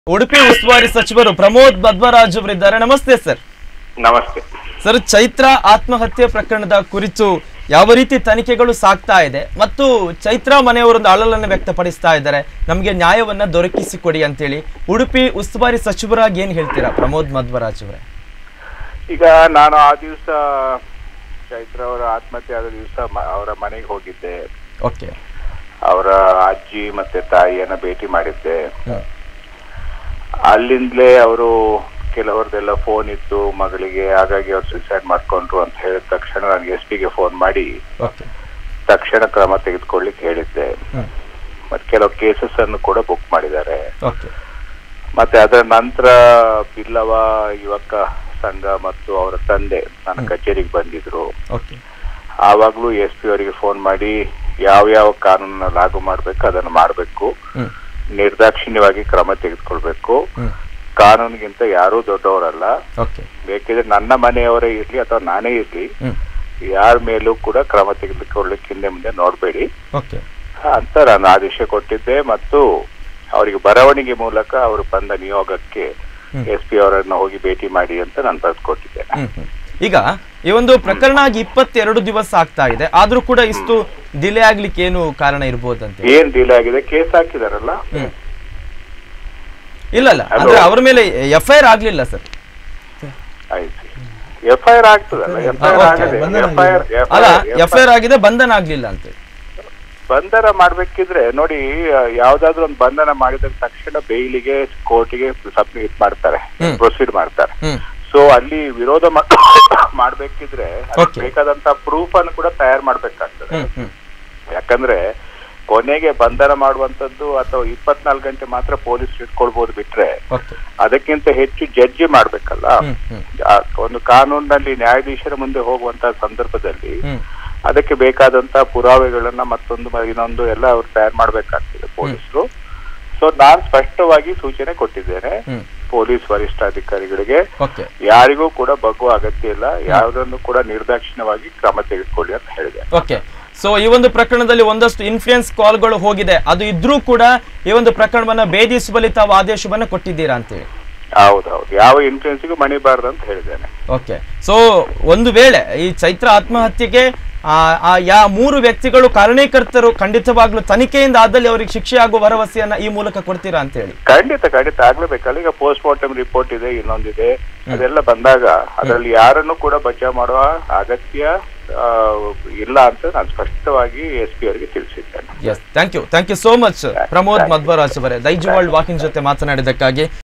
ಉಡುಪಿ ಉಸ್ತುವಾರಿ ಸಚಿವರು ಪ್ರಮೋದ್ ಬದ್ವರಾಜ್ ಅವರಿದ್ದಾರೆ ನಮಸ್ತೆ ಸರ್ ನಮಸ್ತೆ ಸರ್ ಚೈತ್ರ ಆತ್ಮಹತ್ಯೆ ಪ್ರಕರಣದ ಕುರಿತು ಯಾವ ರೀತಿ ತನಿಖೆಗಳು ಸಾಗ್ತಾ ಇದೆ ಮತ್ತು ಚೈತ್ರ ಮನೆಯವರೊಂದು ಅಳಲನ್ನು ವ್ಯಕ್ತಪಡಿಸ್ತಾ ಇದ್ದಾರೆ ನಮಗೆ ನ್ಯಾಯವನ್ನ ದೊರಕಿಸಿಕೊಡಿ ಅಂತೇಳಿ ಉಡುಪಿ ಉಸ್ತುವಾರಿ ಸಚಿವರಾಗಿ ಏನ್ ಹೇಳ್ತೀರಾ ಪ್ರಮೋದ್ ಮಧ್ವರಾಜ್ ಅವರೇ ಈಗ ನಾನು ಆ ದಿವಸ ಚೈತ್ರ ಅವರ ಆತ್ಮಹತ್ಯೆ ಆದ ದಿವಸ ಅವರ ಮನೆಗೆ ಹೋಗಿದ್ದೆ ಓಕೆ ಅವರ ಅಜ್ಜಿ ಮತ್ತೆ ತಾಯಿಯನ್ನ ಭೇಟಿ ಮಾಡಿದ್ದೆ ಅಲ್ಲಿಂದಲೇ ಅವರು ಕೆಲವರದೆಲ್ಲ ಫೋನ್ ಇತ್ತು ಮಗಳಿಗೆ ಹಾಗಾಗಿ ಅವ್ರು ಸುಸೈಡ್ ಮಾಡ್ಕೊಂಡ್ರು ಅಂತ ಹೇಳಿದ ತಕ್ಷಣ ನನಗೆ ಎಸ್ ಪಿಗೆ ಫೋನ್ ಮಾಡಿ ಓಕೆ ತಕ್ಷಣ ಕ್ರಮ ತೆಗೆದುಕೊಳ್ಳಿಕ್ಕೆ ಹೇಳಿದ್ದೆ ಹ್ಮ್ ಮತ್ತೆ ಕೆಲವು ಕೇಸಸ್ ಅನ್ನು ಕೂಡ ಬುಕ್ ಮಾಡಿದ್ದಾರೆ ಓಕೆ ಮತ್ತೆ ಅದರ ನಂತರ ಬಿಲ್ಲವ ಯುವಕ ಸಂಘ ಮತ್ತು ಅವರ ತಂದೆ ನನ್ನ ಕಚೇರಿಗೆ ಬಂದಿದ್ರು ಓಕೆ ಆವಾಗ್ಲೂ ಎಸ್ ಪಿ ಅವರಿಗೆ ಫೋನ್ ಮಾಡಿ ಯಾವ ಯಾವ ಕಾನೂನನ್ನ ಲಾಗು ಮಾಡ್ಬೇಕು ಅದನ್ನು ಮಾಡಬೇಕು ಹ್ಮ್ ನಿರ್ದಾಕ್ಷಿಣ್ಯವಾಗಿ ಕ್ರಮ ತೆಗೆದುಕೊಳ್ಬೇಕು ಹ್ಮ್ ಕಾನೂನಿಗಿಂತ ಯಾರೂ ದೊಡ್ಡವರಲ್ಲ ಓಕೆ ಬೇಕಿದ್ರೆ ನನ್ನ ಮನೆಯವರೇ ಇರ್ಲಿ ಅಥವಾ ನಾನೇ ಇರ್ಲಿ ಹ್ಮ್ ಯಾರ ಮೇಲೂ ಕೂಡ ಕ್ರಮ ತೆಗೆದುಕೊಳ್ಳಿಕ್ಕೆ ಹಿಂದೆ ಮುಂದೆ ನೋಡಬೇಡಿ ಓಕೆ ಅಂತ ನಾನು ಆದೇಶ ಕೊಟ್ಟಿದ್ದೆ ಮತ್ತು ಅವರಿಗೆ ಬರವಣಿಗೆ ಮೂಲಕ ಅವರು ಬಂದ ನಿಯೋಗಕ್ಕೆ ಹ್ಮ್. ಎಸ್ ಪಿ ಅವರನ್ನ ಹೋಗಿ ಭೇಟಿ ಮಾಡಿ ಅಂತ ನಾನು ಬರೆದು ಕೊಟ್ಟಿದ್ದೇನೆ ಹ್ಮ್, ಹ್ಮ್. ಈಗ ಈ ಒಂದು ಪ್ರಕರಣ ಆಗಿ ಇಪ್ಪತ್ತೆರಡು ದಿವಸ ಆಗ್ತಾ ಇದೆ ಆದ್ರೂ ಕೂಡ ಇಷ್ಟು ಡಿಲೇ ಆಗ್ಲಿಕ್ಕೆ ಏನು ಕಾರಣ ಇರ್ಬೋದಂತೆ ಏನ್ ಡಿಲೇ ಆಗಿದೆ ಕೇಸ್ ಹಾಕಿದಾರಲ್ಲ ಹ್ಮ್ ಇಲ್ಲ ಇಲ್ಲ Hello. ಅಂದ್ರೆ ಅವ್ರ ಮೇಲೆ ಎಫ್ ಐ ಆರ್ ಆಗ್ಲಿಲ್ಲ ಸರ್ ಆಯ್ತು ಎಫ್ ಐ ಆರ್ ಆಗ್ತದಲ್ಲ ಎಫ್ ಐ ಆರ್ okay. ಆಗದೆ ಎಫ್ ಐ ಆರ್ ಅಲ್ಲ ಎಫ್ ಐ ಆರ್ ಆಗಿದೆ ಬಂಧನ ಆಗ್ಲಿಲ್ಲ ಅಂತ ಬಂಧನ ಮಾಡ್ಬೇಕಿದ್ರೆ ನೋಡಿ ಯಾವ್ದಾದ್ರು ಒಂದು ಬಂಧನ ಮಾಡಿದ ತಕ್ಷಣ ಬೇಯಿಲಿಗೆ ಕೋರ್ಟಿಗೆ ಸಬ್ಮಿಟ್ ಮಾಡ್ತಾರೆ ಹ್ಮ್. ಪ್ರೊಸೀಡ್ ಮಾಡ್ತಾರೆ ಹ್ಮ್ ಸೊ ಅಲ್ಲಿ ವಿರೋಧ ಮಾ- ಮಾಡ್ಬೇಕಿದ್ರೆ ಅದಕ್ಕೆ Okay. ಬೇಕಾದಂತ ಪ್ರೂಫ್ ಅನ್ನು ಕೂಡ ತಯಾರು ಮಾಡ್ಬೇಕಾಗ್ತದೆ ಹ್ಮ್ ಹ್ಮ್ ಯಾಕಂದ್ರೆ ಕೊನೆಗೆ ಬಂಧನ ಮಾಡುವಂತದ್ದು ಅಥವಾ ಇಪ್ಪತ್ನಾಲ್ಕು ಗಂಟೆ ಮಾತ್ರ ಪೊಲೀಸ್ ಇಟ್ಕೊಳ್ಬಹುದು ಬಿಟ್ರೆ ಓಕೆ ಅದಕ್ಕಿಂತ ಹೆಚ್ಚು ಜಡ್ಜಿ ಮಾಡ್ಬೇಕಲ್ಲ ಹ್ಮ್ ಹ್ಮ್ ಆ ಒಂದು ಕಾನೂನಿನಲ್ಲಿ ನ್ಯಾಯಾಧೀಶರ ಮುಂದೆ ಹೋಗುವಂತ ಸಂದರ್ಭದಲ್ಲಿ ಹ್ಮ್ ಅದಕ್ಕೆ ಬೇಕಾದಂತ ಪುರಾವೆಗಳನ್ನ ಮತ್ತೊಂದು ಮ- ಇನ್ನೊಂದು ಎಲ್ಲ ಅವ್ರು ತಯಾರು ಮಾಡ್ಬೇಕಾಗ್ತದೆ ಪೊಲೀಸರು ಸೊ ನಾನ್ ಸ್ಪಷ್ಟವಾಗಿ ಸೂಚನೆ ಕೊಟ್ಟಿದ್ದೇನೆ ಹ್ಮ್ ಪೊಲೀಸ್ ವರಿಷ್ಠಾಧಿಕಾರಿಗಳಿಗೆ ಓಕೆ ಯಾರಿಗೂ ಕೂಡ ಬಗ್ಗುವ ಅಗತ್ಯ ಇಲ್ಲ ಯಾವುದನ್ನು ಕೂಡ ನಿರ್ದಾಕ್ಷಿಣ್ಯವಾಗಿ ಕ್ರಮ ತೆಗೆದುಕೊಳ್ಳಿ ಅಂತ ಹೇಳಿದೆ ಓಕೆ ಸೊ ಈ ಒಂದು ಪ್ರಕರಣದಲ್ಲಿ ಒಂದಷ್ಟು ಇನ್ಫ್ಲೂಯೆನ್ಸ್ ಕಾಲ್ಗಳು ಹೋಗಿದೆ ಅದು ಇದ್ರೂ ಕೂಡ ಈ ಒಂದು ಪ್ರಕರಣವನ್ನ ಭೇದಿಸುವಲ್ಲಿ ತಾವು ಆದೇಶವನ್ನ ಕೊಟ್ಟಿದ್ದೀರಾ ಅಂತೇಳಿ ಹೌದೌದು ಯಾವ ಇನ್ಫ್ಲೂಯೆನ್ಸ್ಗೂ ಮಣಿಬಾರ್ದು ಅಂತ ಹೇಳಿದ್ದೇನೆ ಓಕೆ ಸೊ ಒಂದು ವೇಳೆ ಈ ಚೈತ್ರ ಆತ್ಮಹತ್ಯೆಗೆ ಆ ಆ ಯಾ ಮೂರು ವ್ಯಕ್ತಿಗಳು ಕಾರಣೀಕರ್ತರು ಖಂಡಿತವಾಗ್ಲೂ ತನಿಖೆಯಿಂದ ಆದಲ್ಲಿ ಅವರಿಗೆ ಶಿಕ್ಷೆ ಆಗುವ ಭರವಸೆಯನ್ನ ಈ ಮೂಲಕ ಕೊಡ್ತೀರಾ ಅಂತ ಹೇಳಿ ಖಂಡಿತ ಖಂಡಿತ ಆಗ್ಲೇಬೇಕಲ್ಲ ಈಗ ಪೋಸ್ಟ್ ಮಾರ್ಟಮ್ ರಿಪೋರ್ಟ್ ಇದೆ ಇನ್ನೊಂದಿದೆ ಅದೆಲ್ಲ ಬಂದಾಗ ಅದರಲ್ಲಿ ಯಾರನ್ನು ಕೂಡ ಬಚಾವ್ ಮಾಡುವ ಅಗತ್ಯ ಆ, ಇಲ್ಲ ಅಂತ ನಾನು ಸ್ಪಷ್ಟವಾಗಿ ಎಸ್ ಪಿ ಅವರಿಗೆ ತಿಳಿಸಿದ್ದೇನೆ yes thank you thank you so much Pramod Madhwaraj ಅವರೇ ದೈಜ್ ವರ್ಲ್ಡ್ ವಾಕಿಂಗ್ ಜೊತೆ ಮಾತನಾಡಿದ್ದಕ್ಕಾಗಿ